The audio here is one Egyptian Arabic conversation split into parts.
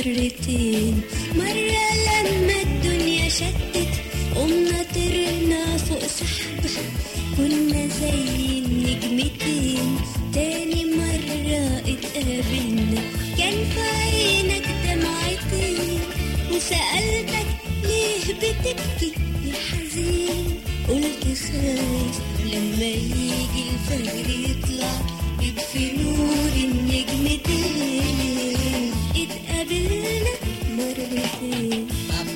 مرتين مرة لما الدنيا شتت قمنا طرنا فوق سحبة كنا زي النجمتين تاني مرة اتقابلنا كان في عينك دمعتين وسألتك ليه بتبكي يا حزين قلت خايف لما يجي الفجر يطلع يطفي نور النجمتين اتقابلنا مرتين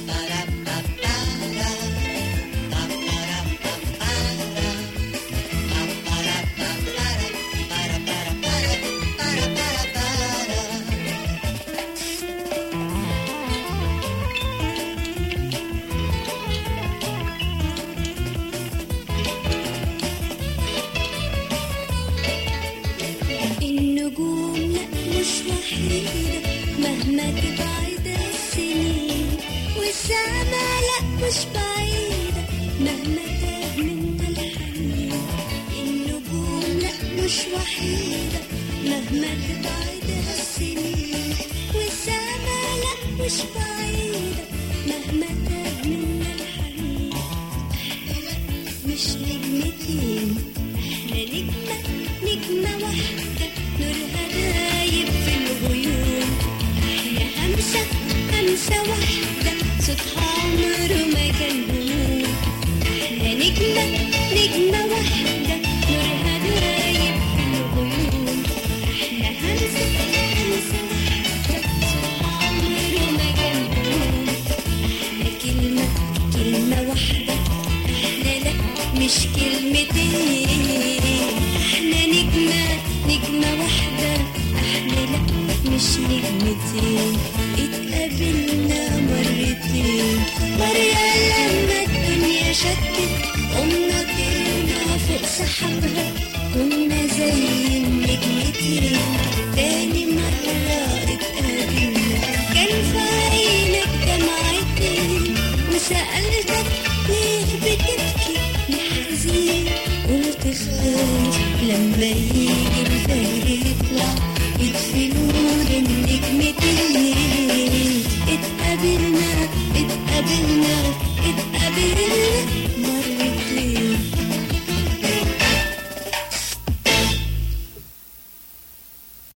النجوم لا مش وحيدة مهما تبعد السنين والسما لا مش بعيدة مهما تاه منا الحنين النجوم لا مش وحيدة مهما تبعد السنين والسما لا مش بعيدة مهما تاه منا الحنين مش نجمتين احنا نجمة نجمة واحدة نورها دايب في الغيوم احنا همسة همسة واحدة صوتها عمره ما كان هموم احنا نجمة نجمة واحدة نورها دايب في الغيوم احنا همسة همسة واحدة صوتها عمره ما كان هموم احنا كلمة كلمة واحدة احنا لا مش كلمتين احنا نجمة نجمة واحدة احنا لا مش نجمتين اتقابلنا مرتين مرة لما الدنيا شتت قمنا طيرنا فوق سحابها كنا زي النجمتين تاني مرة اتقابلنا كان في عينك دمعتين وسألتك ليه بتبكي يا حزين قلت خايف لما يجي